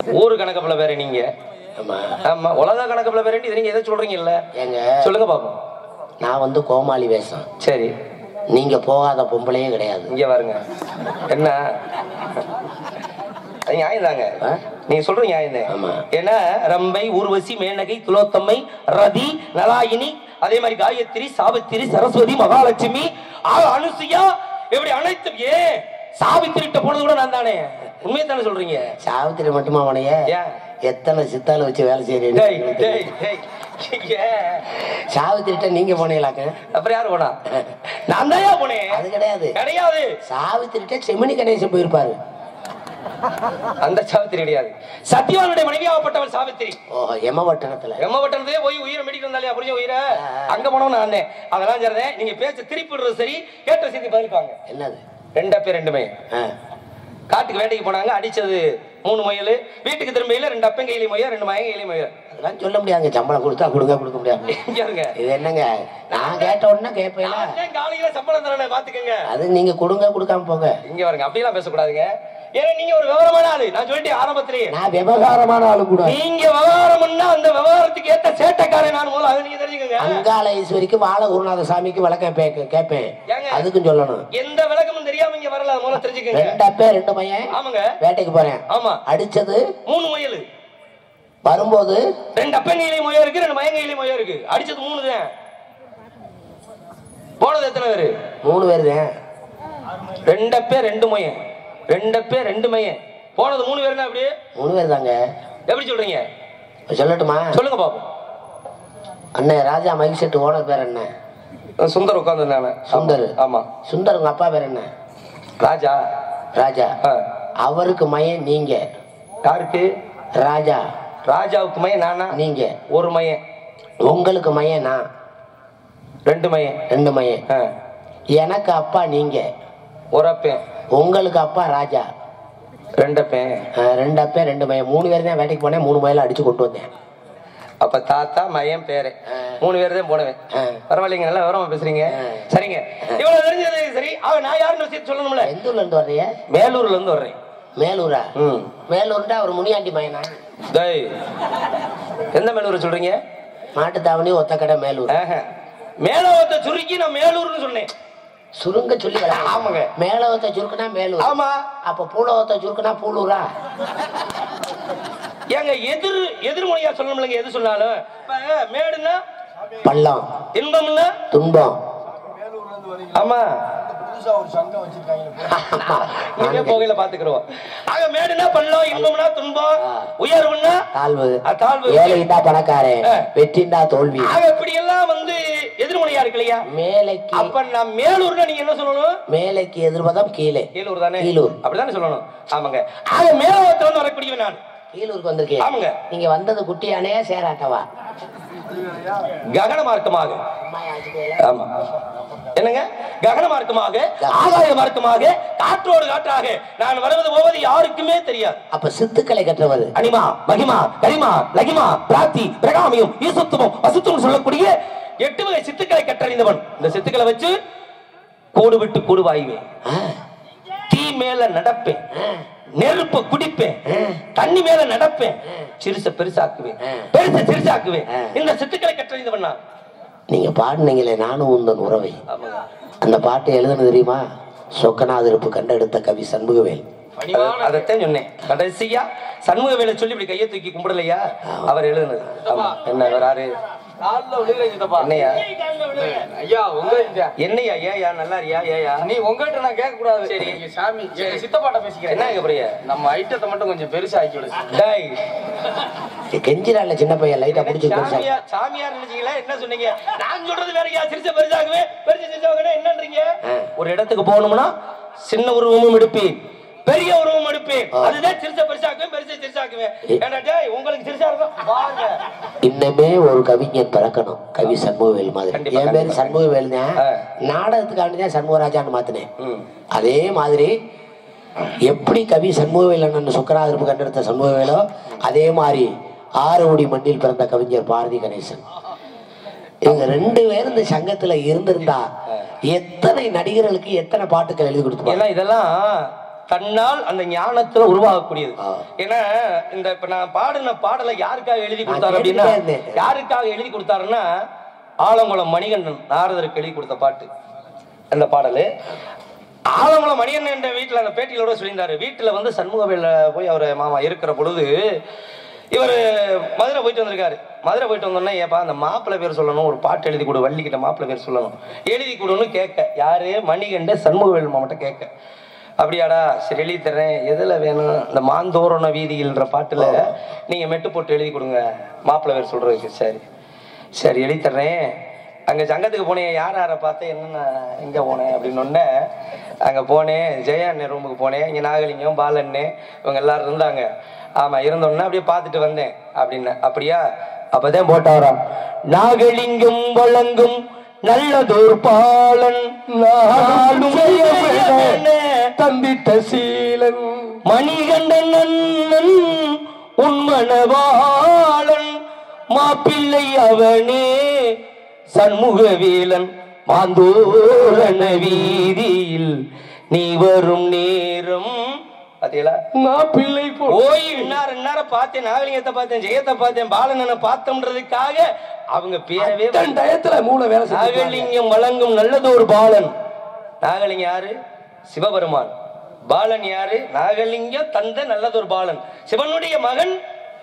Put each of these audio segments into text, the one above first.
ஊரு கணக்கப்புல வேற நீங்க ஆமா ஆமா உலக கணக்கப்புல வேற இது நீங்க எதை சொல்றீங்கல்ல ஏங்க சொல்லுங்க பாப்போம் நான் வந்து கோமாளி வேஷம் சரி நீங்க போகாத பொம்பளையே கிடையாது இங்க பாருங்க என்ன அது நியாயம் தாங்க ஆ? நீங்க சொல்ற நியாயம் தான் ஆமா. ஏன்னா ரம்பை ஊர்வசி மேனகை துலோத்தம்மை ரதி நலாயினி அதே மாதிரி காயத்ரி சாவித்திரி சரஸ்வதி மகாலட்சுமி ஆ, அனுசுயா இப்படி அனைத்து ஏன் சாவித்திரிட்ட போனது கூட நான் தானே உண்மையை தானே சொல்றீங்க சாவித்திரி மட்டுமா அவனைய ஏன்? எத்தனை சித்தால வச்சு வேலை டேய், செய்யறீங்க டேய், டேய். ஏன்? சாவித்திரிட்ட நீங்க போனீங்களாக்க அப்புறம் யாரு போனா நான் தான் போனேன் அது கிடையாது கிடையாது சாவித்திரிட்ட செமினி கணேசன் போயிருப்பாரு அந்த சாவித்திரி கிடையாது சத்யவானுடைய மனைவியாகப்பட்டவள் சாவித்திரி ஓஹோ எமவட்டணத்துல எம்ம பட்டணத்தையே போய் உயிரை மெடிக்கல் வந்தாலே புரிஞ்ச உயிரை அங்க போனவன் நான் அதெல்லாம் சரிதான் நீங்க பேச்ச திருப்பி விடுறது சரி கேட்ட செய்தி பதிலுக்காங்க என்னது ரெண்டா பேர் ரெண்டுமே ஆ. காட்டுக்கு வேட்டைக்கு போனாங்க அடிச்சது மூணு முயல் வீட்டுக்கு திரும்பியில ரெண்டு அப்பன் கையிலி முயல் ரெண்டு மயன் கையிலி முயல் அதெல்லாம் சொல்ல முடியாதுங்க சம்பளம் கொடுத்தா கொடுங்க கொடுக்க முடியாது இங்க இருங்க இது என்னங்க நான் கேட்ட உடனே கேட்பீங்களா நான் ஏன் காலையில சம்பளம் தரேன் பாத்துக்கங்க அது நீங்க கொடுங்க கொடுக்காம போங்க இங்க வருங்க அப்படியெல்லாம் பேசக்கூடாதுங்க ஏன்னா நீங்க ஒரு விவரமான ஆளு நான் சொல்லிட்டேன் ஆரம்பத்திலேயே நான் விவகாரமான ஆளு கூட நீங்க விவகாரம்னா அந்த விவகாரத்துக்கு ஏத்த சேட்டைக்காரன் நான் முதல்ல அதை நீங்க தெரிஞ்சுக்கங்க அங்காள ஈஸ்வரிக்கு பால குருநாத சாமிக்கு விளக்கம் பே- கேட்பேன் ஏங்க? அதுக்கும் சொல்லணும் எந்த விளக்கமும் தெரியாம இங்க வரல அது முதல்ல தெரிஞ்சுக்கங்க ரெண்டு அப்பே ரெண்டு பையன் ஆமாங்க வேட்டைக்கு போறேன் ஆமா அடிச்சது மூணு முயல் வரும்போது ரெண்டு அப்பன் கையிலையும் முயல் இருக்கு ரெண்டு மயன் கையிலையும் முயல் இருக்கு அடிச்சது மூணு தான் போனது எத்தனை பேரு மூணு பேர் தான் ரெண்டு அப்பே ரெண்டு மயன் ரெண்டு அப்பே ரெண்டு மயன் போனது மூணு பேருன்னா அப்படியே மூணு பேர் தாங்க எப்படி சொல்றீங்க சொல்லட்டுமா சொல்லுங்க பாப்போம் அண்ணன் ராஜா மைக் செட்டு ஓனர் பேர் என்ன சுந்தர் உட்காந்துருந்தாங்க சுந்தர். ஆமா சுந்தர் உங்க அப்பா பேர் என்ன ராஜா ராஜா ஆ. அவருக்கு மையன் நீங்க யாருக்கு ராஜா ராஜாவுக்கு மையன் நானா நீங்க ஒரு மையன் உங்களுக்கு மையன் நான் ரெண்டு மையன் ரெண்டு மையன் ஆ. எனக்கு அப்பா நீங்க ஒரு அப்பன் உங்களுக்கு அப்பா ராஜா ரெண்டு அப்பன் ஆ, ரெண்டு அப்பே ரெண்டு மையன் மூணு பேர் தான் வேட்டைக்கு போனேன் மூணு மயில அடிச்சு கொண்டு வந்தேன் அப்ப தாத்தா மயன் பேரு மூணு பேர் தான் போனவன் ஆ. பரவாயில்லைங்க நல்லா விவரமா பேசுறீங்க ஆ. சரிங்க இவ்வளவு தெரிஞ்சது சரி அவ நான் யாருன்னு விஷயத்தை சொல்லணும்ல எந்த ஊர்ல இருந்து வர்றீங்க மேலூர்ல இருந்து வர்றேன் மேலூரா ம் மேலூர்டா ஒரு முனியாண்டி மயனா டேய் எந்த மேலூர் சொல்றீங்க மாட்டுத்தாவணி ஒத்தக்கடை மேலூர் ஆஹா. மேலோகத்தை சுருக்கி நான் மேலூர்னு சொன்னேன் சுருங்க சொல்லி விளக்கு. ஆமாங்க. மேலோகத்தை சுருக்குனா மேலூர் ஆமா அப்ப பூலோகத்தை சுருக்குனா பூலூரா ஏங்க எதிர் எதிர்மொழியா சொல்லணும்லங்க எது சொன்னாலும் இப்ப மேடுன்னா பள்ளம் இன்பம்னா துன்பம் ஆமா ஆமா. நீங்க போகையில பாத்துக்கிறோம் ஆக மேடுனா பள்ளம் இன்பம்னா துன்பம் ஆ. உயர்வுன்னா தாழ்வு ஆ, தாழ்வு ஏழைண்டா பணக்காரன் ஆ. வெற்றிண்டா தோல்வி ஆக இப்படி எல்லாம் வந்து எதிர்மொழியா இருக்கு இல்லையா மேலைக்கு அப்ப நான் மேலூர்னா நீங்க என்ன சொல்லணும் மேலைக்கு எதிர்பதம் கீழே கீழூர் தானே கீழூர். அப்படிதானே சொல்லணும் ஆமாங்க ஆக மேலோகத்துல வந்து வரக்கூடியவன் நான் கீழூருக்கு வந்திருக்கேன் ஆமாங்க நீங்க வந்தது குட்டியானையா சேராட்டவா ககன மார்க்கமாக ஆமா என்னங்க ககன மார்க்கமாக ஆகாய மார்க்கமாக காற்றோடு காற்றாக நான் வருவது போவது யாருக்குமே தெரியாது அப்ப சித்துக்களை கற்றவர் அனிமா மகிமா கரிமா லகிமா பிராப்தி பிரகாமியம் ஈசத்துவம் அசுத்தம் சொல்லக்கூடிய எட்டு வகை சித்துக்களை கற்றறிந்தவன் இந்த சித்துக்களை வச்சு கூடு விட்டு கூடு வாய்வேன் ஆ, தீ மேல நடப்பேன் ஆ, நெருப்பு குடிப்பேன் ஆ. தண்ணி மேல நடப்பேன் சிறுச பெருசாக்குவேன் ஆ. பெருச சிறுசாக்குவேன் ஆ. இந்த சித்துக்களை கற்றறிந்தவன் நான் நீங்க பாடுனீங்களே நானும் உந்தன் உறவை ஆமாங்க. அந்த பாட்டு எழுதுனது தெரியுமா சொக்கநாதிருப்பு கண்டெடுத்த கவி சண்முகவேல் அது- அதைத்தான் சொன்னேன் கடைசியா சண்முக வேலை சொல்லி இப்படி கையை தூக்கி கும்பிடலையா அவர் எழுதுனது ஆமா. என்ன வராரு கால்ல விழுகிறேன் சித்தப்பா. என்னையா ஐயா உங்க என்னையா ஏயா நல்லா இருக்கியா ஏயா நீ உங்ககிட்ட நான் கேட்க கூடாது சரி. நீங்க சாமி எங்க சித்தப்பாட்ட பேசிக்கிறேன் என்ன புரிய நம்ம ஐட்டத்தை மட்டும் கொஞ்சம் பெருசா ஆக்கி விடு டாய் கெஞ்சிரால சின்ன பையன் லைட்டா பிடிச்சி சாமியார் சாமியார் நினைச்சீங்களா என்ன சொன்னீங்க நான் சொல்றது வேறயா சிரிச்ச பெருசாகவே பெருசு சிரிச்சாகவே என்னன்றீங்க ஆ. ஒரு இடத்துக்கு போகணும்னா சின்ன உருவமும் எடுப்பேன் பெரிய உருவம் எடுப்பேன் அதுதான் சிரிச்ச பெருசாக்குவேன் பெருசு சிரிச்சாக்குவேன் ஏன்டா டேய் உங்களுக்கு சிரிச்சா இருக்கும் வாங்க இன்னமே ஒரு கவிஞன் பிறக்கணும் கவி சண்முகவேல் மாதிரி கண்டிப்பா, என் பேர் கண்டிப்பா. சண்முகவேல் தான் ஆ. நாடகத்துக்காண்டி தான் சண்முகராஜான்னு மாத்தினேன் ம். அதே மாதிரி எப்படி கவி சண்முகவேல் அண்ணன் சுக்கராதிருப்பு கண்டெடுத்த சண்முகவேலோ அதே மாதிரி ஆறுமுடி மண்ணில் பிறந்த கவிஞர் பாரதி கணேசன் இவங்க ரெண்டு பேரும் இந்த சங்கத்துல இருந்திருந்தா எத்தனை நடிகர்களுக்கு எத்தனை பாட்டுகள் எழுதி கொடுத்துருப்பாங்க ஏன்னா இதெல்லாம் தன்னால் அந்த ஞானத்துல உருவாகக்கூடியது ஆ. ஏன்னா இந்த இப்ப நான் பாடின பாடலை யாருக்காக எழுதி நான் கொடுத்தாரு அப்படின்னா கேட்டுட்டே இருந்தேன். யாருக்காக எழுதி கொடுத்தாருன்னா ஆலங்குளம் மணிகண்டன் நாரதருக்கு எழுதி கொடுத்த பாட்டு அந்த பாடலு ஆலங்குளம் மணிகண்டன் என்ற வீட்டுல அந்த பேட்டியில கூட சொல்லியிருந்தாரு வீட்டுல வந்து சண்முகவேல போய் அவர் மாமா இருக்கிற பொழுது இவர் மதுரை போயிட்டு வந்திருக்காரு மதுரை போயிட்டு வந்தோடனே ஏப்பா அந்த மாப்பிள்ளை பேர் சொல்லணும் ஒரு பாட்டு எழுதி கொடு வள்ளிக்கிட்ட மாப்பிள்ளை பேர் சொல்லணும் எழுதி கொடுன்னு கேட்க யாரு மணிகண்ட சண்முகவேல் மாமட்ட கேட்க அப்படியாடா சரி எழுதி தர்றேன் எதுல வேணும் இந்த மாந்தோரண வீதியில்ன்ற பாட்டுல நீங்க மெட்டு போட்டு எழுதி கொடுங்க மாப்பிள்ளை பேர் சொல்றதுக்கு சரி சரி எழுதி தர்றேன் அங்க சங்கத்துக்கு போனேன் யார் யாரை பார்த்தேன் என்னென்ன எங்க போனேன் அப்படின்னு ஒன்னே அங்க போனேன் ஜெயா அண்ணன் ரூமுக்கு போனேன் இங்க நாகலிங்கம் பாலண்ணே இவங்க எல்லாரும் இருந்தாங்க ஆமா இருந்தோன்னே அப்படியே பார்த்துட்டு வந்தேன் அப்படின்னு அப்படியா அப்பதான் போட்டாராம் நாகலிங்கம் வழங்கும் நல்லதோர் பாலன் நாளும் செய்யப்பட தம்பிட்ட சீலன் மணிகண்டன் அண்ணன் உன்மனவாளன் மாப்பிள்ளை அவனே சண்முகவேலன் மாந்தோரண வீதியில் நீ வரும் நேரம் பாத்தீங்களா மாப்பிள்ளை போ போய் இன்னார் இன்னார பார்த்தேன் நாகலிங்கத்தை பார்த்தேன் ஜெயத்தை பார்த்தேன் பாலனனை பார்த்தோம்ன்றதுக்காக அவங்க பேரவே தன் டயத்துல மூளை வேலை செஞ்சு நாகலிங்கம் வழங்கும் நல்லதொரு பாலன் நாகலிங்கம் யாரு சிவபெருமான் பாலன் யாரு நாகலிங்கம் தந்த நல்லதொரு பாலன் சிவனுடைய மகன்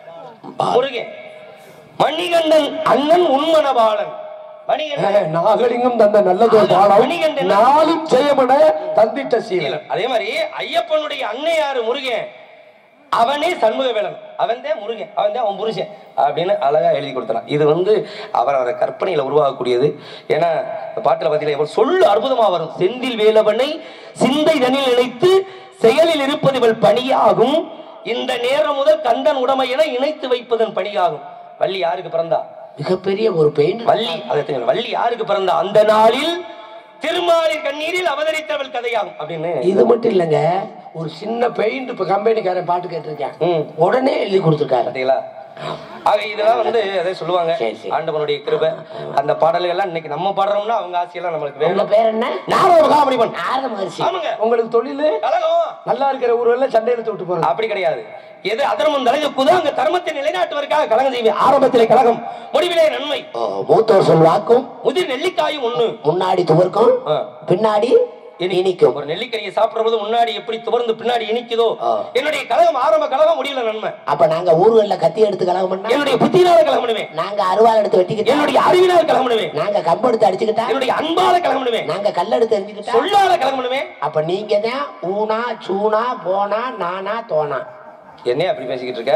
முருகன் மணிகண்டன் அண்ணன் உண்மன பாலன் மணிகண்டன் நாகலிங்கம் தந்த நல்லதொரு பாலம் மணிகண்டன். நாளும் ஜெயமன தந்திட்ட சீலன் அதே மாதிரி ஐயப்பனுடைய அண்ணன் யாரு முருகன் அவனே சண்முகவேலன் அவன் தான் முருகன் அவன் தான் அவன் புருஷன் அப்படின்னு அழகா எழுதி கொடுத்தான் இது வந்து அவர் அவரை கற்பனையில உருவாகக்கூடியது ஏன்னா இந்த பாட்டுல பார்த்தீங்கன்னா இவர் சொல்லு அற்புதமா வரும் செந்தில் வேலவனை சிந்தை தனில் நினைத்து செயலில் இருப்பது இவள் பணியாகும் இந்த நேரம் முதல் கந்தன் உடமை என இணைத்து வைப்பதன் பணியாகும் வள்ளி யாருக்கு பிறந்தா மிகப்பெரிய ஒரு பெயின் வள்ளி அதை தெரியும். வள்ளி யாருக்கு பிறந்தா அந்த நாளில் திருமாலின் கண்ணீரில் அவதரித்தவள் கதையாகும் அப்படின்னு இது மட்டும் இல்லைங்க ஒரு சின்ன பெயிண்ட் இப்ப கம்பெனிக்காரன் பாட்டு கேட்டிருக்கேன் ம். உடனே எழுதி கொடுத்துருக்காரு பாத்தீங்களா ஆக இதெல்லாம் வந்து அதை சொல்லுவாங்க சரி, சரி. ஆண்டவனுடைய கிருபை அந்த பாடல்கள் எல்லாம் இன்னைக்கு நம்ம பாடுறோம்னா அவங்க ஆசையெல்லாம் நம்மளுக்கு உங்க வேணும் பேர் என்ன நாரத மகாமணிபன் நாரத மகர்ஷி ஆமாங்க உங்களுக்கு தொழில் கழகம் நல்லா இருக்கிற ஊர்ல சண்டை இழுத்து விட்டு போறாங்க அப்படி கிடையாது எது அதர்மம் தலைக்குதோ அங்க தர்மத்தை நிலைநாட்டுவதற்காக கழகம் செய்வேன் ஆரம்பத்திலே கழகம் முடிவிலே நன்மை மூத்தோர் சொல் வாக்கும் முதிர் நெல்லிக்காயும் ஒண்ணு முன்னாடி துவர்க்கும் ஆ. பின்னாடி இனிக்கும் ஒரு நெல்லிக்கனியை சாப்பிடுற போது முன்னாடி எப்படி துவர்ந்து பின்னாடி இனிக்குதோ ஆ. என்னுடைய கழகம் ஆரம்ப கழகம் முடியல நன்மை அப்ப நாங்க ஊர்கள்ல கத்தி எடுத்து கலகம் பண்ணா என்னுடைய புத்தியினால கழகம் பண்ணுவேன் நாங்க அருவாள் எடுத்து வெட்டிக்கிட்டா என்னுடைய அறிவினால் கழகம் பண்ணுவேன் நாங்க கம்பு எடுத்து அடிச்சுக்கிட்டா என்னுடைய அன்பால கழகம் பண்ணுவேன் நாங்க கல் எடுத்து எரிஞ்சுக்கிட்டா சொல்லால கழகம் பண்ணுவேன் அப்ப நீங்க தான் ஊனா சூனா போனா நானா தோனா என்ன அப்படி பேசிக்கிட்டு இருக்க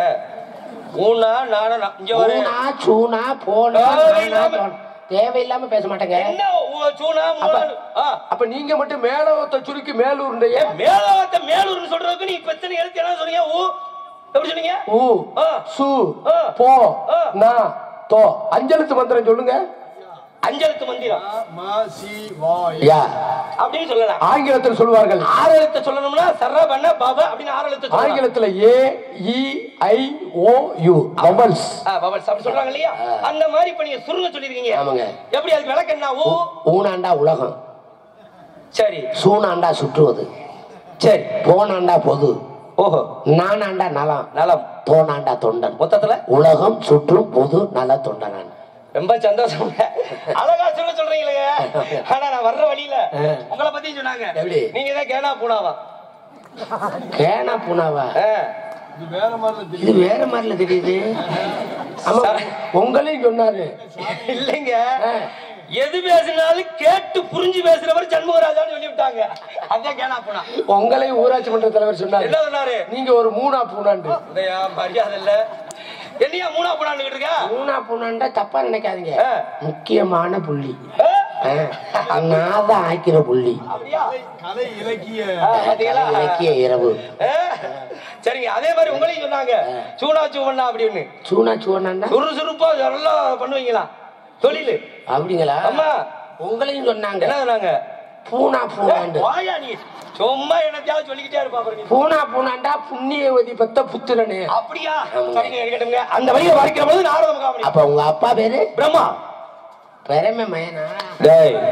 ஊனா நானா நா- இங்க வர ஊனா சூனா போனா தேவையில்லாம- நானா, தோனா. தேவையில்லாம பேச மாட்டேங்க என்ன ஊ- சூனா மூணா ஆ. அப்ப நீங்க மட்டும் மேலவத்தை சுருக்கி மேலூருண்டைய மேலவத்த மேலூர்னு சொல்றதுக்கு நீ பிரச்சனை எழுத்து என்ன சொன்னீங்க ஊ எப்படி சொன்னீங்க ஊ ஆ. சு ஆ. போ ஆ. நா தோ அஞ்செழுத்து மந்திரம் சொல்லுங்க அஞ்செழுத்து மந்திரம் யா அப்படின்னு சொல்லலாம் ஆங்கிலத்தில் சொல்வார்கள் ஆறு எழுத்து சொல்லணும்னா சரவண பவ அப்படின்னு ஆறு எழுத்து சொல்லலாம் ஆங்கிலத்துல A E I O U vowels ஆ, bubbles அப்படி சொல்றாங்க இல்லையா அந்த மாதிரி இப்ப நீங்க சுருங்க சொல்லிருக்கீங்க ஆமாங்க. எப்படி அதுக்கு விளக்கம் என்ன ஊ ஊனாண்டா உலகம் சரி சூனாண்டா சுற்றுவது சரி போனாண்டா பொது ஓஹோ நானாண்டா நலம் நலம் தோனாண்டா தொண்டன் மொத்தத்துல உலகம் சுற்றும் பொது நல தொண்டனான் ரொம்ப சந்தோஷம் அழகா சொல்ல சொல்றீங்களே ஆனா நான் வர்ற வழியில உங்களை பத்தி சொன்னாங்க எப்படி? நீங்க தான் கேனா பூனாவா கேனா புனாவா ஆ. இது வேற மாதிரில தெரியுது ஆமா உங்களையும் சொன்னாரு இல்லைங்க ஆ. எது பேசினாலும் கேட்டு புரிஞ்சு பேசுறவர் சண்முகராஜான்னு சொல்லி விட்டாங்க அதான் கேனா பூனா உங்களையும் ஊராட்சி மன்ற தலைவர் சொன்னாரு என்ன சொன்னாரு நீங்க ஒரு மூணா பூனாண்டு உதயா மரியாதை இல்ல என்னையா மூணா பூனான்னு இருக்க மூணா பூனாண்டா தப்பா நினைக்காதீங்க ஆ. முக்கியமான புள்ளி ஆ? ஆ, நாதான் ஆக்கிற புள்ளி அப்படியா ஆ, பாத்தீங்களா? இலக்கிய இரவு ஆ? சரிங்க அதே மாதிரி உங்களையும் சொன்னாங்க சூனா சூவண்ணா அப்படின்னு சூனா சூனாண்டா சுறுசுறுப்பா நல்லா பண்ணுவீங்களா தொழிலு அப்படிங்களா ஆமா உங்களையும் சொன்னாங்க என்ன சொன்னாங்க பூனா பூனாண்டு வாயா நீ சும்மா என்னத்தையாவது சொல்லிக்கிட்டே இருப்பா பாருங்க பூனா பூனாண்டா புண்ணியவதி பெத்த புத்திரனே அப்படியா சரிங்க இருக்கட்டுங்க அந்த வழியை வரைக்கிற போது நாரத மகாமணி அப்ப உங்க அப்பா பேரு பிரம்மா பெருமை மயனா டேய்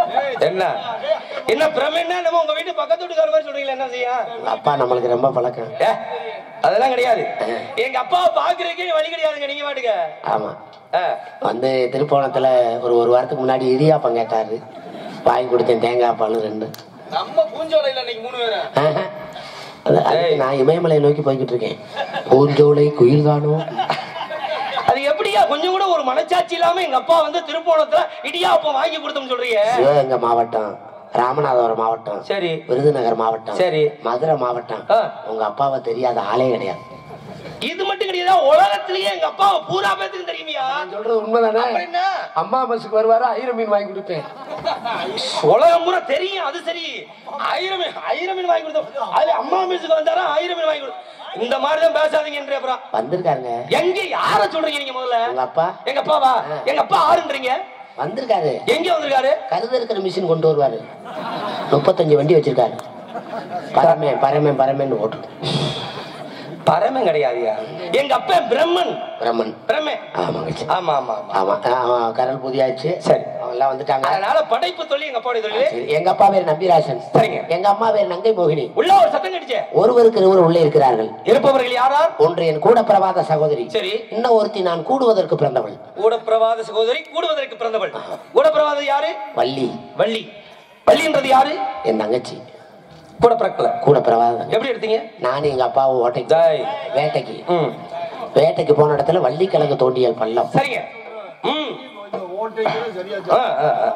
என்ன என்ன பிரம என்ன நம்ம உங்க வீட்டு பக்கத்து வீட்டுக்கார மாதிரி சொல்றீங்களா என்ன செய்ய உங்க அப்பா நம்மளுக்கு ரொம்ப பழக்கம் ஏ, அதெல்லாம் கிடையாது எங்க அப்பாவை பாக்குறதுக்கே வழி கிடையாதுங்க நீங்க மாட்டுக்க ஆமா ஆ, வந்து திருப்போணத்துல ஒரு ஒரு வாரத்துக்கு முன்னாடி இடியாப்பம் கேட்டாரு வாங்கி கொடுத்தேன் தேங்காய் பால் ரெண்டு நம்ம பூஞ்சோலையில இன்னைக்கு மூணு பேரு ஆஹா. அது- அதுக்கு நான் இமயமலையை நோக்கி போய்கிட்டு இருக்கேன் பூஞ்சோலை குயில் காணும் அது எப்படியா கொஞ்சம் கூட ஒரு மனச்சாட்சி இல்லாம எங்க அப்பா வந்து திருப்போணத்துல இடியாப்பம் வாங்கி கொடுத்தோம்னு சொல்றீங்க சிவகங்கை மாவட்டம் ராமநாதபுரம் மாவட்டம் சரி விருதுநகர் மாவட்டம் சரி. மதுரை மாவட்டம் ஆ. உங்க அப்பாவை தெரியாத ஆளே கிடையாது இது மட்டும் கிடையாது உலகத்திலேயே எங்க அப்பாவை பூரா பேத்துக்கு தெரியுமியா சொல்றது உண்மைதானே அப்புறம் என்ன அம்மா பஸ்ஸுக்கு வருவாரு ஆயிரம் மீன் வாங்கி கொடுப்பேன் உலகம் பூரா தெரியும் அது சரி ஆயிரம் மீன் ஆயிரம் மீன் வாங்கி கொடுத்தோம் அது அம்மா மிஸ்ஸுக்கு வந்தாரா ஆயிரம் மீன் வாங்கி கொடுத்தோம் இந்த மாதிரி தான் பேசாதீங்க என்று அப்புறம் வந்திருக்காருங்க எங்க யார சொல்றீங்க நீங்க முதல்ல உங்க அப்பா எங்க அப்பாவா எங்க அப்பா ஆறுன்றீங்க வந்திருக்காரு எங்க வந்திருக்காரு கருது இருக்கிற மிஷின் கொண்டு வருவாரு முப்பத்தஞ்சு வண்டி வச்சிருக்காரு பரமே பரமே பரமேன்னு ஓட்டு பரமன் கிடையாதுயா எங்க அப்பா பிரம்மன் பிரம்மன் பிரமே ஆமாங்க சி. ஆமா ஆமா ஆமா ஆமா ஆமா கரல் புதியாச்சு சரி. அவங்க எல்லாம் வந்துட்டாங்க அதனால படைப்பு தொழில் எங்க அப்பாவுடைய தொழில் சரி, எங்க அப்பா பேர் நம்பிராசன் சரிங்க எங்க அம்மா பேர் நங்கை மோகினி உள்ள ஒரு சத்தம் கடிச்சே ஒருவருக்கு இருவர் உள்ளே இருக்கிறார்கள் இருப்பவர்கள் யாரார் ஒன்று என் கூட பிரபாத சகோதரி சரி இன்னும் ஒருத்தி நான் கூடுவதற்கு பிறந்தவள் கூடப்பிரவாத சகோதரி கூடுவதற்கு பிறந்தவள் கூடப்பிரவாத யாரு வள்ளி வள்ளி வள்ளின்றது யாரு என் தங்கச்சி கூட பிறக்கல கூட பிரபாதம் எப்படி எடுத்தீங்க நானும் எங்க அப்பாவும் ஓட்டைக்கு ஜாய் வேட்டைக்கு ம் வேட்டைக்கு போன இடத்துல வள்ளிக்கிழங்கு தோண்டியல் பள்ளம் சரிங்க ம் ஆ, ஆ, ஆ.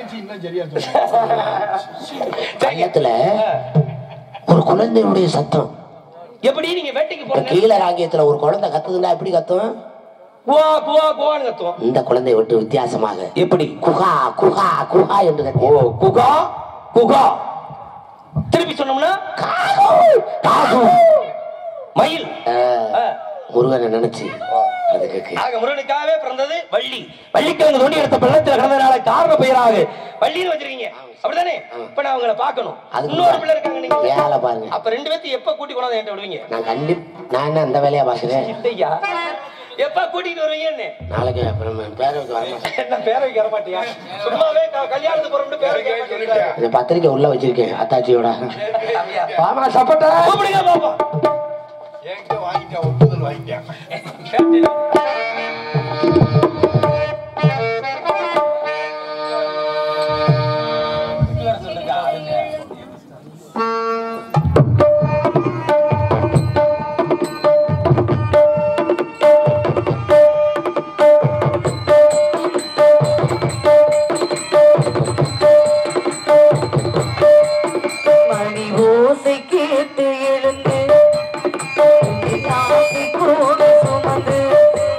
சரிங்க பள்ளத்துல ஒரு குழந்தையுடைய சத்தம் எப்படி நீங்க வேட்டைக்கு இப்ப போறீங்க கீழ ராங்கியத்துல ஒரு குழந்தை கத்துதுன்னா எப்படி கத்தும் குவா குவா குவான்னு கத்துவோம் இந்த குழந்தையை விட்டு வித்தியாசமாக எப்படி குகா குகா குகா என்று ஓ கத்தியது குகா குகா திருப்பி சொன்னோம்னா காகு. மயில் ஆ, ஆ. முருகனை நினைச்சு அதுக்கு ஆக முருகனுக்காகவே பிறந்தது வள்ளி வள்ளிக்கிழங்கு தோண்டி எடுத்த பள்ளத்தில் கிடந்தனால காரண பெயராக வள்ளின்னு வச்சிருக்கீங்க அப்படிதானே இப்ப நான் உங்களை பார்க்கணும் அதுக்கு இன்னொரு பிள்ளை இருக்காங்க நீங்க ஏழை பாருங்க அப்ப ரெண்டு பேர்த்தையும் எப்ப கூட்டி கொண்டாந்து என்கிட்ட விடுவீங்க நான் கண்டிப் நான் என்ன அந்த வேலையா பாக்குறேன் ஐயா எப்ப கூட்டிட்டு வருவீங்கன்னு நாளைக்கு அப்புறம் பேரவைக்கு வரமாட்டேன் என்ன பேர வைக்க வர மாட்டியா சும்மாவே க- கல்யாணத்துக்கு போறோம்னு பேர வைக்க மாட்டேங்கிறாரு. இந்த பத்திரிக்கை உள்ள வச்சிருக்கேன் அத்தாச்சியோட அப்படியா? ஆமா சப்போட்டா கூப்பிடுங்க பாப்போம் என்கிட்ட வாங்கிட்டேன் ஒப்புதல் வாங்கிட்டேன் மணி ஓசை கேட்டு எழுந்து காப்பி கூட சுமந்து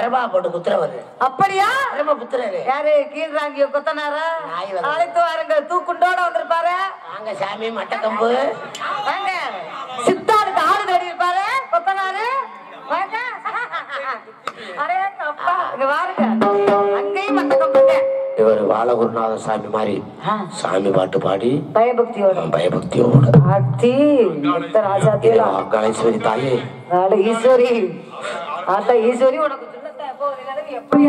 பிரபா போட்டு குத்துறவர் அப்படியா பிரபா புத்திரரு யாரு கீழ்ராங்கிய கொத்தனாரா நாய் வந்து- அழைத்து வாருங்கள் தூக்குண்டோட வந்திருப்பாரு வாங்க சாமி மட்டக்கம்பு வாங்க சித்தாளுக்கு ஆடு தேடி இருப்பாரு கொத்தனாரு வாங்க அரே அப்பா இங்க பாருங்க அங்கேயும் அந்த கம்புங்க இவர் பாலகுருநாத சாமி மாதிரி சாமி பாட்டு பாடி பயபக்தியோட பயபக்தியோடு ஆத்தி இந்த ராஜாத்தியா கணேஸ்வரி தாயே நாளை ஈஸ்வரி ஆத்தா ஈஸ்வரி உனக்கு சொல்லத்தான் எப்போ ஒரு தடவை எப்படியா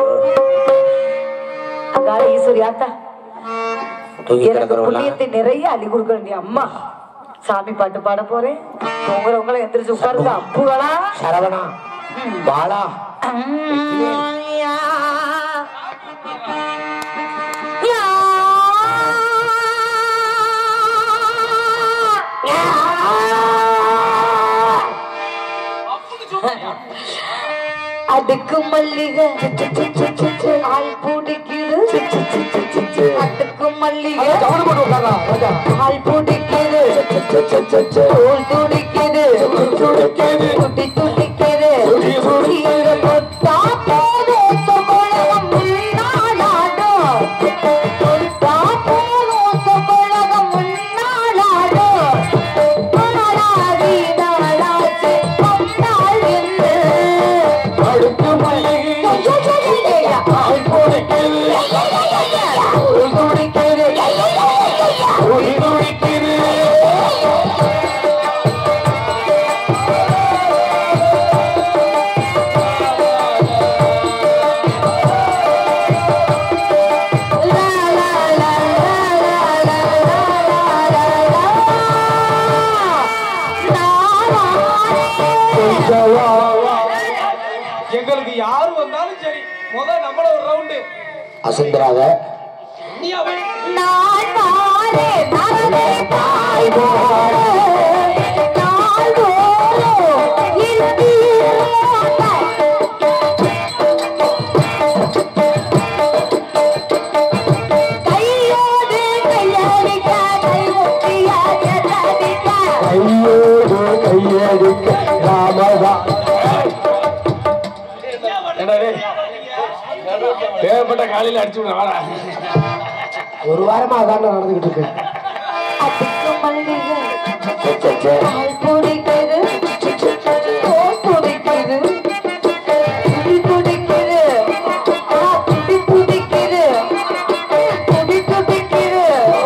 அங்கால ஈஸ்வரி ஆத்தா தூங்கி எனக்கு கிடக்குறவங்களா புண்ணியத்தை நிறைய அள்ளி கொடுக்க வேண்டிய அம்மா சாமி பாட்டு பாட போறேன் உங்களை எந்திரிச்சு உட்காருங்க அப்புகளா சரவணா பாலா அடுக்கு மல்லிகை ஆள் பூடிக்குது அடுக்கு மல்லிகை ஆள் பூடிக்குது தோல் துடிக்குது துடி துடிக்குது இங்க கொட்டா போதும் தமிழகம் உள்நாடாடும் கொட்டா போதும் தமிழகம் உள்நாடாடும் நாளாகி நாளாச்சு பொன்னாள் என்று அடுக்கு மல்லிகை ஆள் பூடிக்குது தோல் துடிக்குது துடி துடிக்குது எங்களுக்கு யாரு வந்தாலும் சரி முத நம்மள ஒரு ரவுண்டு அசந்தராக நான் வாரே நரவே தாய் போல நாள் தோறும் இருந்தீர்கள். கையோடு கையடிக்க கைமுட்டியா ஜலடிக்க கையோடு கையெடுக்க ராமதா தேவைப்பட்ட காலையில அடிச்சு விடு, வாடா ஒரு வாரமா அதான் நடந்துகிட்டு இருக்கு அதுக்கு மல்லிகை பால் பிடிக்குது தோல் பிடிக்குது துடி துடிக்குது ஆ, துடி துடிக்குது துடி துடிக்குது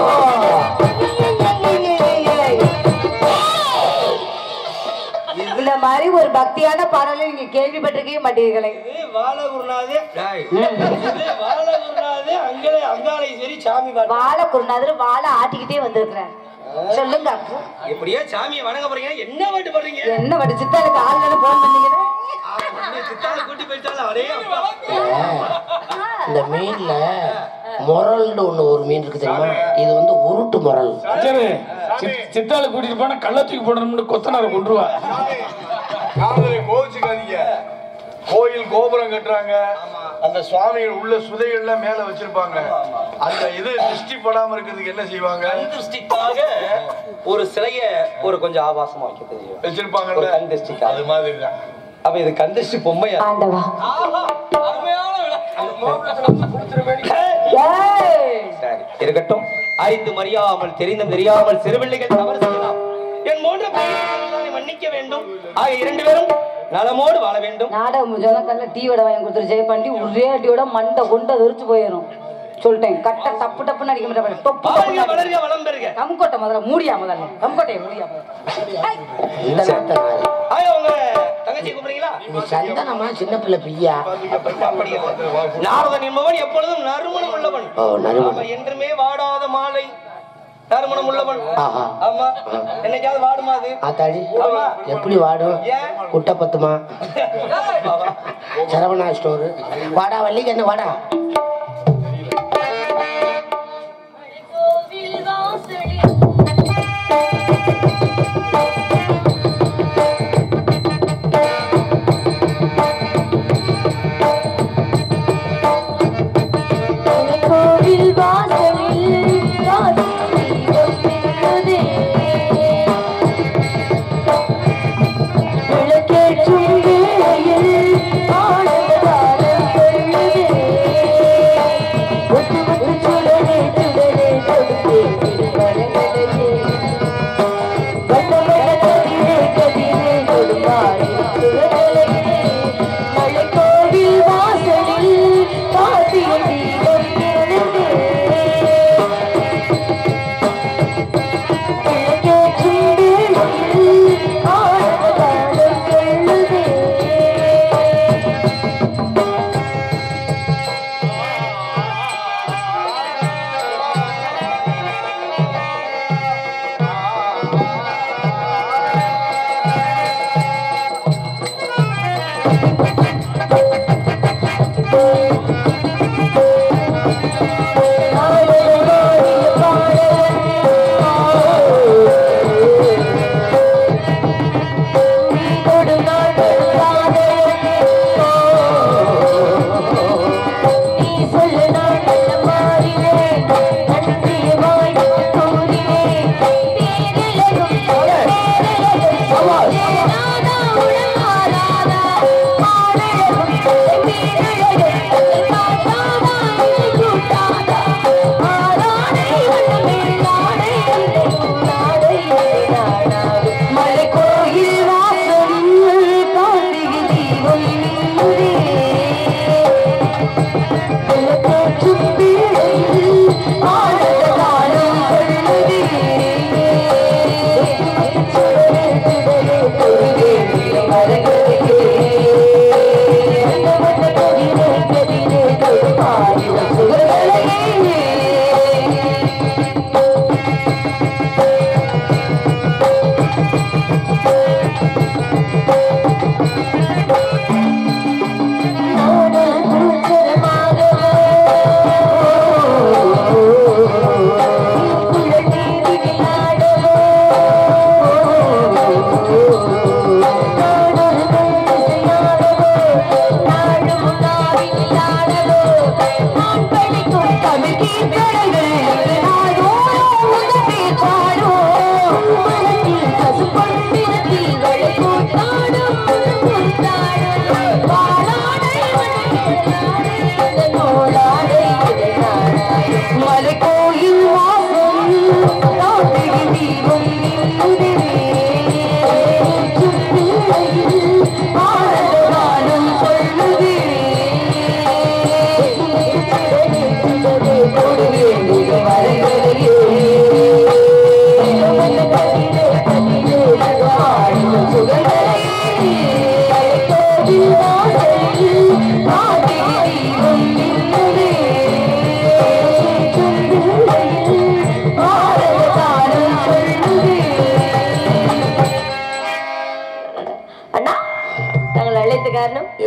இந்த மாதிரி ஒரு பக்தியான பாடலை நீங்க கேள்விப்பட்டிருக்கவே மாட்டீர்களே வாழகுருநாதே வாழகுருநாதே அங்கே அங்காளை சரி சாமி பாட்டு வாழை குருநாதர் வாழை ஆட்டிக்கிட்டே வந்திருக்கிறார் சொல்லுங்க அப்பு எப்படியோ சாமியை வணங்க போறீங்க என்ன பாட்டு பாடுறீங்க என்ன வடிச்சுட்டு எனக்கு ஆளுநர் போன் பண்ணீங்கன்னா சித்தால கூட்டி போயிட்டாலும் அதே அப்பா. இந்த மீன்ல முரல்னு ஒண்ணு ஒரு மீன் இருக்கு தெரியுமா இது வந்து உருட்டு முரல் சரி சித்- சித்தால கூட்டிட்டு போனா கள்ள தூக்கி போடணும்னு கொத்தனார கொண்டுருவா காதலை கோவிச்சுக்காதீங்க கோயில் கோபுரம் கட்டுறாங்க அந்த சுவாமிகள் உள்ள சுதைகள்ல மேல வச்சிருப்பாங்க அந்த இது திருஷ்டி படாம இருக்கிறதுக்கு என்ன செய்வாங்க கண் திருஷ்டிக்காக ஒரு சிலைய ஒரு கொஞ்சம் ஆபாசமா வைக்க தெரியும் ஒரு வச்சிருப்பாங்கல்ல கண் திருஷ்டிக்காக அது மாதிரி தான் அப்ப இது கண் திருஷ்டி பொம்மையா ஆண்டவா சரி இருக்கட்டும் அறிந்து மறியாமல் தெரிந்தும் தெரியாமல் சிறுபிள்ளைகள் தவறு செய்யலாம் என் போன்ற பெரியவர்களை மன்னிக்க வேண்டும் ஆக இரண்டு பேரும் நலமோடு வாழ வேண்டும் நாடகம் முடிஞ்சோன்னா கல்ல டீ வடை வாங்கி கொடுத்துரு ஜெய பண்ணி ஒரே அடியோட மண்டை கொண்டு வெறிச்சு போயிடும் சொல்லிட்டேன் கட்ட டப்பு டப்புன்னு அடிக்க மாட்டேன் டொப்பு வாழ்க டப்புன்னு வளர்க வளம் பெறுக கம்கோட்டை முதல்ல மூடியா முதல்ல கம்கோட்டையை மூடியா முதல்ல ஐ, இந்த நாட்டை நாடு. ஆக உங்க தங்கச்சி கூப்பிடுறீங்களா இது சந்தனமா சின்ன பிள்ளை பிய்யா அப்படி இல்லை. நாரதன் என்பவன் எப்பொழுதும் நறுமணம் உள்ளவன் ஓ நறுமணம் அவன் என்றுமே வாடாத மாலை நறுமணம் உள்ளவன் ஆஹா ஆமா என்னைக்காவது வாடுமா அது ஆத்தாடி ஆமா. எப்படி வாடும் ஏன்? குட்டை பத்துமா சரவணா ஸ்டோரு வாடா வள்ளிக்கு என்ன வாடா கோவில் வாசலில் காசி ஒளிர்ந்ததே. விளக்கேற்றும் வேளையில் ஆனந்த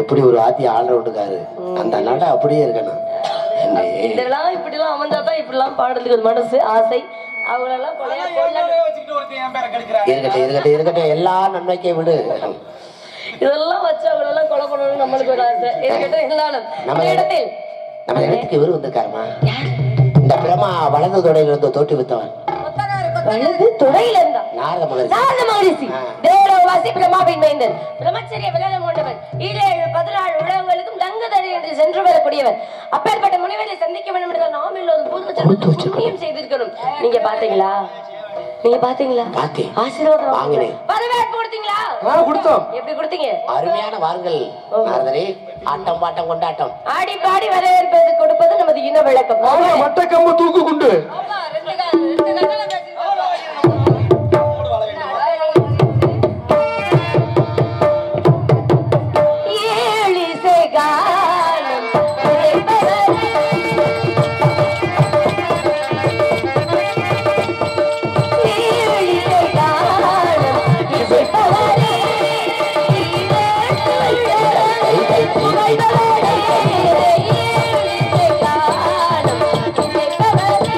எப்படி ஒரு ஆத்தி ஆல்ரவுண்டுக்காரு அந்த நட அப்படியே இருக்கணும் என்ன? இதெல்லாம் இப்படிலாம் அமர்ந்தாதான் இப்படிலாம் பாடுறதுக்கு ஒரு மனசு ஆசை அவங்களெல்லாம் கொலையா கொல்ல வச்சுக்கிட்டு ஒருத்தன் என் பேரை கெடுக்கிறான் இருக்கட்டும் இருக்கட்டும் இருக்கட்டும் எல்லா நன்மைக்கே விடு இதெல்லாம் வச்சு அவங்களெல்லாம் கொலை பண்ணணும்னு நம்மளுக்கு ஒரு ஆசை இருக்கட்டும் இருந்தாலும் இந்த இடத்தில் நம்ம இடத்துக்கு இவரு வந்திருக்காருமா இந்த பிரமா வலது தொடையில இருந்து தோட்டி வித்தவன் வலது துறையில இருந்தா நாரத மகரிஷி நாரத மகரிஷி ஆ. தேவலோகவாசி பிரம்மாவின் மைந்தன் பிரம்மச்சரிய விரதம் கொண்டவர் ஈழேழு பதினாறு உலகங்களுக்கும் தங்குதடை என்று சென்று வரக்கூடியவர் அப்பேற்பட்ட முனிவரை சந்திக்க வேண்டும் என்றால் நாம் எல்லோரும் பூர்வ ஜென்மத்தில் புண்ணியம் செய்திருக்கிறோம் நீங்க பாத்தீங்களா நீங்க பாத்தீங்களா பார்த்தேன். ஆசீர்வாதம் வாங்கினேன். வரவேற்பு கொடுத்தீங்களா கொடுத்தோம் எப்படி கொடுத்தீங்க அருமையான வாருங்கள் நாரதரே ஆட்டம் பாட்டம் கொண்டாட்டம் ஆடி பாடி வரவேற்பது கொடுப்பது நமது இன விளக்கம் மட்ட கம்பு தூக்கு குண்டு ஏழிசை கானம் உரைப்பவரே. ஏழிசை கானம் இசைப்பவரே. புகழ்பவரே. ஏழிசை கானம் இசைப்பவரே.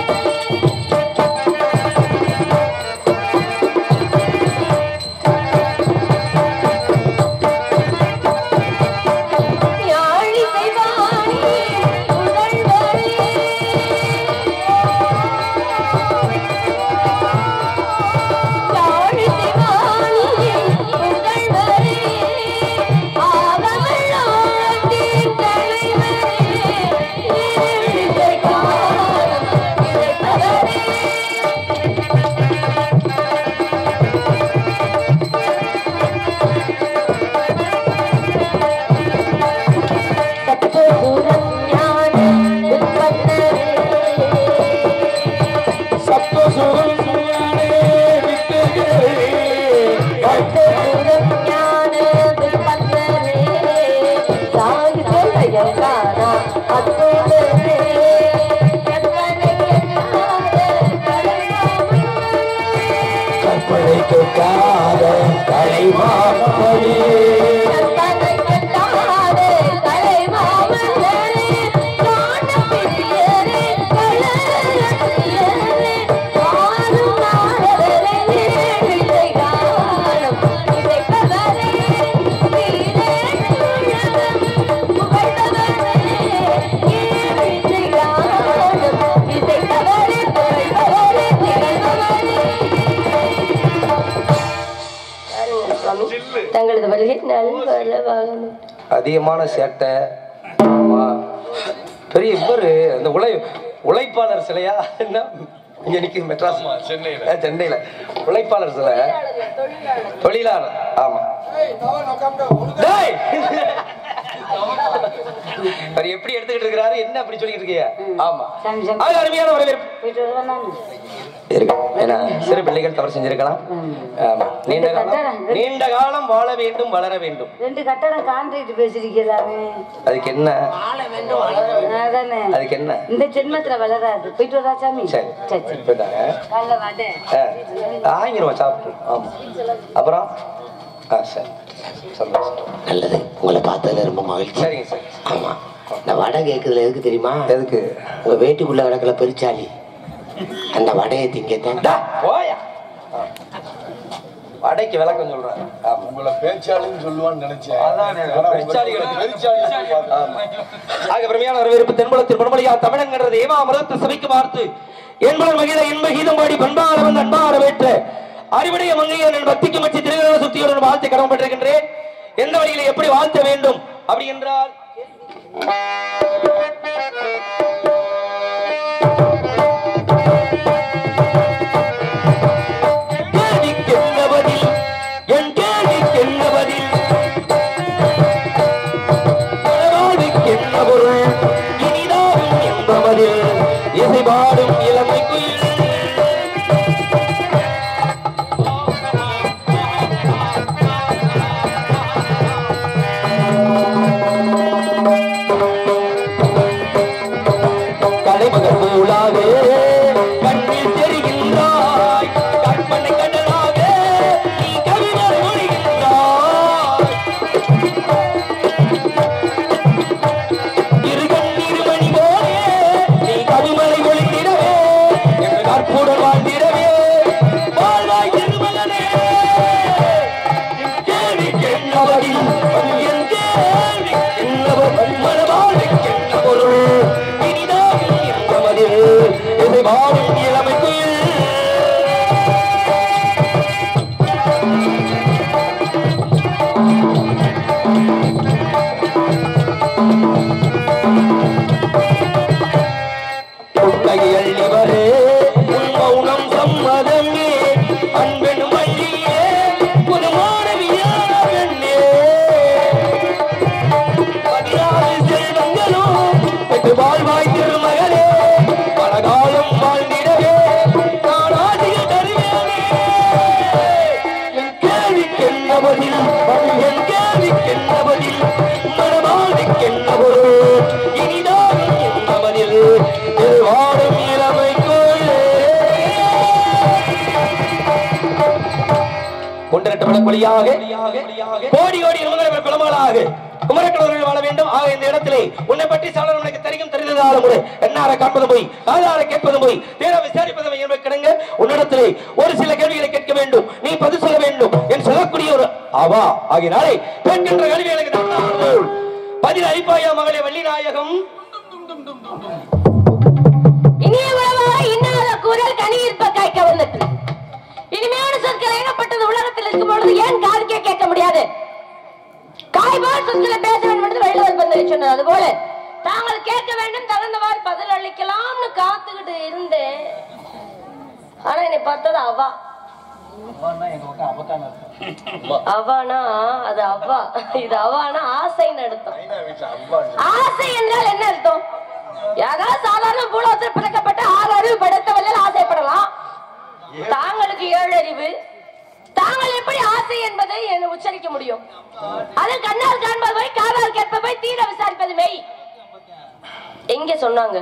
யாழிசை வாணி புகழ்வரே. யாழிசை வாணி புகழ்வரே. ஆகமல்லாண்டின் தலைவரே. ஏழிசை காலம் இசைப்பவரே. சத்துபுரம் ஞான விற்பன்னரே. சத்துபுரம் ஞான விற்பன்னரே. சாகு சொல்லையங்கானா அத்துணரே. எத்தனை எண்ணாத கலைமாமணி. கற்பனை கேட்காத கலைமாமணி எத்தனை எண்ணாத கலைமாமணரே. காணப் பிரியரே, கலையரசியரே. ஆரும் நாரதரே, இசை கானம் இசைப்பவரே. வீரேழுலகம் புகழ்பவரே. இசை கானம் இசைப்பவரே, புகழ்பவரே, திகழ்பவரே. பாருங்க சுவாமி, தங்களது வருகை நல்வரவாகணும் அதிகமான சேட்டை ஆமா பெரிய இவரு அந்த உழை உழைப்பாளர் சிலையா என்ன இங்க நிக்குது மெட்ராஸ் சென்னையில. அஹ், சென்னையில உழைப்பாளர் சிலை தொழிலாளர் ஆமா டேய்! அவர் எப்படி எடுத்துக்கிட்டு இருக்கிறாரு என்ன அப்படி சொல்லிட்டு இருக்கீங்க ஆமா சாமி, சாமி. அது அருமையான வரவேற்பு போயிட்டு வருவேன் நானு. இருக்கு ஏன்னா சிறு பிள்ளைகள் தவறு செஞ்சிருக்கலாம் ஆமா நீண்ட காலம் நீண்ட காலம் வாழ வேண்டும் வளர வேண்டும் ரெண்டு கட்டடம் கான்ட்ராக்ட் பேசிருக்கலாமே அதுக்கு என்ன அதானே அதுக்கு என்ன இந்த ஜென்மத்துல வளராது போயிட்டு வரா சாமி சரி சரி சரி இப்பதாங்க காலைல வாடே ஆங்கிருவா சாப்பிட்டு ஆமா அப்புறம் ஆ சரி சந்தோஷம் நல்லது உங்களை பார்த்ததுல ரொம்ப மகிழ்ச்சி சரிங்க சார் ஆமா இந்த வடை கேக்குதுல எதுக்கு தெரியுமா எதுக்கு உங்க வேட்டுக்குள்ள கிடக்கல பெருச்சாலி அந்த வடையை திங்கத்தான் டா, போயா ஆ. வடைக்கு விளக்கம் சொல்றேன் ஆமா உங்களை பேச்சாளின்னு சொல்லுவான்னு நினைச்சேன் அதான் ஆனா பெருச்சாளிகளுக்கு. பெருச்சாளி ஆமா. ஆக பிரமையான வரவேற்பு தென்புலத்தில் பணமொழியா தமிழங்கிறது ஏமா அமிர்தத்தை சபைக்கு பார்த்து என்பவர் மகிழ இன்ப கீதம் பாடி பண்பார வந்து அன்பார வேற்ற அறிவுடைய மங்கையன் என் பக்திக்கு மச்சி திருவிழா சுத்தியுடன் வாழ்த்து கடமைப்பட்டிருக்கின்றேன் எந்த வழியில எப்படி வாழ்த்த வேண்டும் அப்படி என்றால் கேள்விக்கென்ன பதில் என் கேள்விக்கென்ன பதில் வாழ்வுக்கென்ன பொருள் இனிதாகும் என்பவதில் இசை பாடும் இளமை குயில் முட்டரட்ட வழக்கொலியாக கோடி கோடி நுகர குலமகளாக குமரக்கடவுள் வாழ வேண்டும் ஆக இந்த இடத்திலே உன்னை பற்றி சாளர் உனக்கு தெரியும் தெரிந்ததால முறை என்னார காண்பதும் போய் காதார கேட்பதும் போய் தீர விசாரிப்பதும் என்பது கிடங்க உன்னிடத்திலே ஒரு சில கேள்விகளை கேட்க வேண்டும் நீ பதில் சொல்ல வேண்டும் என்று சொல்லக்கூடிய ஒரு அவா ஆகினாலே கேட்கின்ற கேள்விகளுக்கு நான் பதில் அளிப்பாயா மகளே வள்ளிநாயகம் இனிய உறவாக இன்னாத குரல் கனி இருப்ப காய்க்க வந்துட்டு இனிமையான சொற்கள் ஏகப்பட்டது உலகத்தில் இருக்கும் பொழுது ஏன் காதுக்கே கேட்க முடியாது காய்பால் சொற்களை பேச வேண்டும் என்று வள்ளுவர் பந்தலை சொன்னார் அதுபோல தாங்கள் கேட்க வேண்டும் தகுந்தவாறு பதில் அளிக்கலாம்னு காத்துக்கிட்டு இருந்தேன் ஆனா என்னை பார்த்தது அவா அவானா அது அவ்வா இது அவானா ஆசைன்னு அர்த்தம் ஆசை என்றால் என்ன அர்த்தம் யாராவது சாதாரண பூலோகத்தில் பிறக்கப்பட்ட ஆறு அறிவு படைத்தவர்கள் ஆசைப்படலாம் தாங்களுக்கு ஏழு அறிவு தாங்கள் எப்படி ஆசை என்பதை என்ன உச்சரிக்க முடியும் அது கண்ணால் காண்பது போய் காதால் கேட்பது போய் தீர விசாரிப்பது மெய் எங்க சொன்னாங்க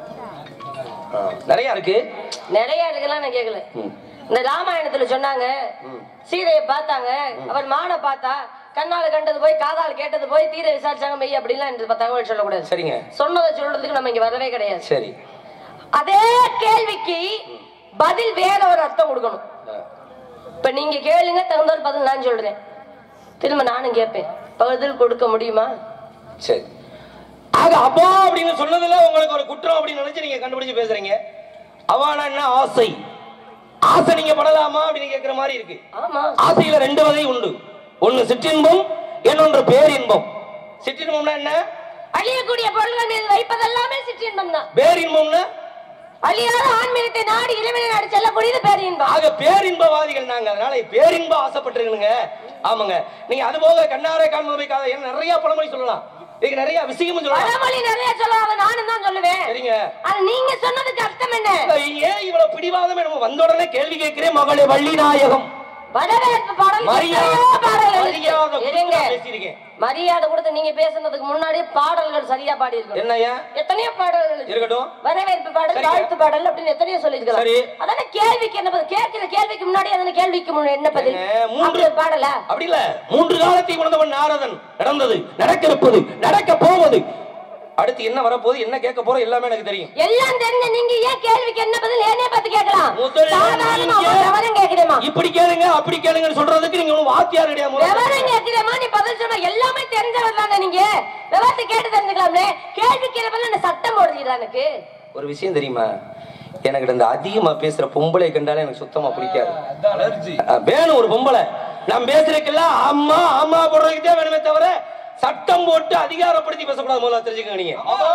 நிறைய இருக்கு நிறைய இருக்குலாம் நான் கேட்கல இந்த ராமாயணத்துல சொன்னாங்க சீதையை பார்த்தாங்க அவர் மானை பார்த்தா கண்ணால கண்டது போய் காதால் கேட்டது போய் தீர விசாரிச்சாங்க மெய் அப்படிலாம் இந்த தகவல் சொல்லக்கூடாது சரிங்க சொன்னதை சொல்றதுக்கு நம்ம இங்க வரவே கிடையாது சரி அதே கேள்விக்கு பதில் வேற ஒரு அர்த்தம் கொடுக்கணும் இப்ப நீங்க கேளுங்க தகுந்த ஒரு பதில் நான் சொல்றேன் திரும்ப நானும் கேட்பேன் பதில் கொடுக்க முடியுமா சரி ஆக அப்பா அப்படின்னு சொன்னதுல உங்களுக்கு ஒரு குற்றம் அப்படின்னு நினைச்சு நீங்க கண்டுபிடிச்சு பேசுறீங்க அவானா என்ன ஆசை ஆசை நீங்க படலாமா அப்படின்னு கேக்குற மாதிரி இருக்கு ஆமா ஆசையில ரெண்டு வகை உண்டு ஒண்ணு சிற்றின்பம் இன்னொன்று பேரின்பம் சிற்றின்பம்னா என்ன அழியக்கூடிய பொருள்கள் மீது வைப்பதெல்லாமே சிற்றின்பம் தான் பேரின்பம்னா அழியாத ஆன்மீகத்தை நாடி இளவனை நாடி செல்லக்கூடியது பேரின்பம் ஆக பேரின்பவாதிகள் நாங்க அதனால பேரின்ப ஆசைப்பட்டிருக்கணுங்க ஆமாங்க நீங்க அது போக கண்ணார காண்பது என்ன நிறைய பழமொழி சொல்லலாம் இதுக்கு நிறைய விஷயமும் சொல்லலாம் பழமொழி நிறைய சொல்லாத நானும் தான் சொல்லுவேன் சரிங்க அது நீங்க சொன்னதுக்கு அர்த்தம் என்ன ஏன் இவ்வளவு பிடிவாதம் நம்ம வந்த உடனே கேள்வி கேட்கிறேன் மகளே வள்ளி நாயகம் வரவேற்பு பாடல் மரியாதை- எத்தனையோ பாடல்கள் மரியாதை இருக்கு. கொடுத்து இருங்க. நான் பேசியிருக்கேன். மரியாதை கொடுத்து நீங்க பேசுனதுக்கு முன்னாடி பாடல்கள் சரியா பாடி இருக்கணும் என்னய்யா எத்தனையோ பாடல்கள் இருக்கு. இருக்கட்டும் வரவேற்பு பாடல் சரிங்க. வாழ்த்து பாடல் அப்படின்னு எத்தனையோ சொல்லிருக்கலாம் சரி. அதான கேள்விக்கு என்ன பதில் கேட்கிற கேள்விக்கு முன்னாடி அதன கேள்விக்கு முன்னாடி என்ன பதில் ஏங்க, மூன்று அப்படி ஒரு பாடலா அப்படி இல்ல மூன்று காலத்தை உணர்ந்தவன் நாரதன் நடந்தது நடக்க இருப்பது நடக்க போவது அடுத்து என்ன வரப்போகுது என்ன கேட்க போறோம் எல்லாமே எனக்கு தெரியும் எல்லாம் தெரிஞ்ச நீங்க ஏன் கேள்விக்கு என்ன பதில் ஏனே பார்த்து கேட்கலாம் முதல்ல சாதாரணமா நீங்க- ஒரு விவரம் கேட்கிறேமா இப்படி கேளுங்க அப்படி கேளுங்கன்னு சொல்றதுக்கு நீங்க ஒண்ணும் வாத்தியார் கிடையாது முதல்ல. விவரம் கேட்கிறேமா நீ பதில் சொன்ன எல்லாமே தெரிஞ்சவர் தானே நீங்க விவரத்தை கேட்டு தெரிஞ்சுக்கலாம்ல கேள்வி கேட்கறப்ப என்ன சட்டம் போடுறீங்களா எனக்கு ஒரு விஷயம் தெரியுமா எனக்கு இந்த அதிகமா பேசுற பொம்பளை கண்டாலே எனக்கு சுத்தமா பிடிக்காது அஹ், வேணும் ஒரு பொம்பளை நான் பேசுறதுக்கெல்லாம் அம்மா அம்மா போடுறதுக்கு தான் வேணுமே தவிர சட்டம் போட்டு அதிகாரப்படுத்தி பேசக்கூடாது முதல்ல தெரிஞ்சுக்கங்க நீங்க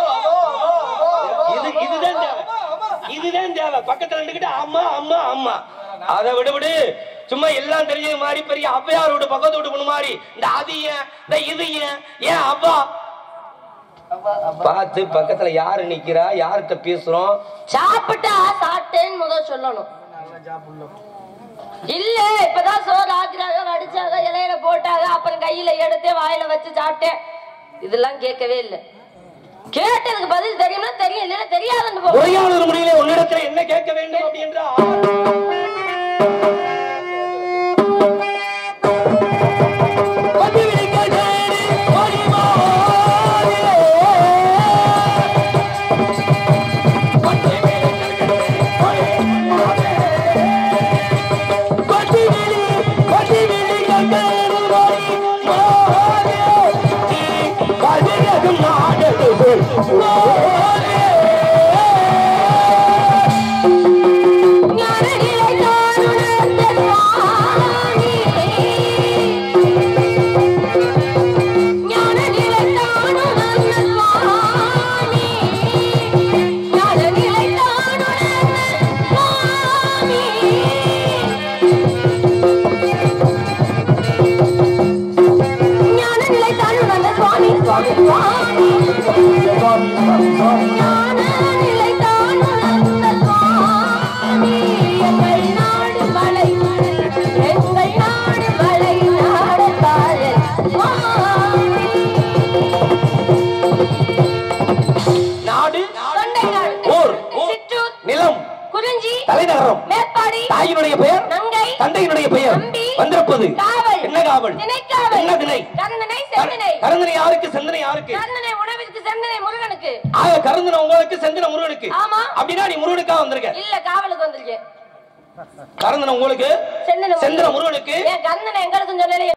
இது இதுதான் தேவை இதுதான் தேவை பக்கத்துல நின்றுக்கிட்டு அம்மா அம்மா அம்மா அதை விட விடு சும்மா எல்லாம் தெரிஞ்சது மாதிரி பெரிய அவ்வையார் வீடு பக்கத்து வீட்டு பொண்ணு மாதிரி இந்த அது ஏன் இந்த இது ஏன் ஏன் அவ்வா பார்த்து பக்கத்துல யாரு நிக்கிறா யார்கிட்ட பேசுறோம் சாப்பிட்டா சாப்பிட்டேன்னு முதல் சொல்லணும் இல்ல இப்பதான் சோறு ஆக்குறாங்க வடிச்சாங்க இலையில போட்டாங்க அப்புறம் கையில எடுத்து வாயில வச்சு சாப்பிட்டேன் இதெல்லாம் கேட்கவே இல்ல கேட்டதுக்கு பதில் தெரியும்னா தெரியும் இல்லைன்னா தெரியாதுன்னு போ உரையாடல் முடியல உன்னிடத்துல என்ன கேட்க வேண்டும் அப்படின்றா ஞானநிலை தானுணர்ந்த சுவாமி. ஞானநிலை தானுணர்ந்த சுவாமி. ஞானநிலை தானுணர்ந்த சுவாமி. ஞானநிலை தானுணர்ந்த சுவாமி, சுவாமி, சுவாமி. ஞானநிலை தானுணர்ந்த சுவாமி. எங்கள் நாடு மலை எங்கள் நாடு மலை நாடு காதல் சுவாமி. நாடு தொண்டை நாடு ஊர் சிற்றூர் நிலம் குறிஞ்சி தலைநகரம் மேற்பாடி தாயினுடைய பெயர் நங்கை தந்தையினுடைய பெயர் நம்பி வந்திருப்பது காவல் என்ன காவல் திணைக்காவல் என்ன திணை கருந்தனை செந்தனை கருந்தனை யாருக்கு செந்தனை யாருக்கு கருந்தனை உணவிற்கு செந்தனை முருகனுக்கு ஆக கருந்தனை உங்களுக்கு செந்தனை முருகனுக்கு ஆமா. அப்படின்னா நீ முருகனுக்கா வந்திருக்க இல்ல காவலுக்கு வந்திருக்கேன் கருந்தனை உங்களுக்கு செந்தனை செந்தனை முருகனுக்கு என் கருந்தனை எங்களுக்கு சொல்லல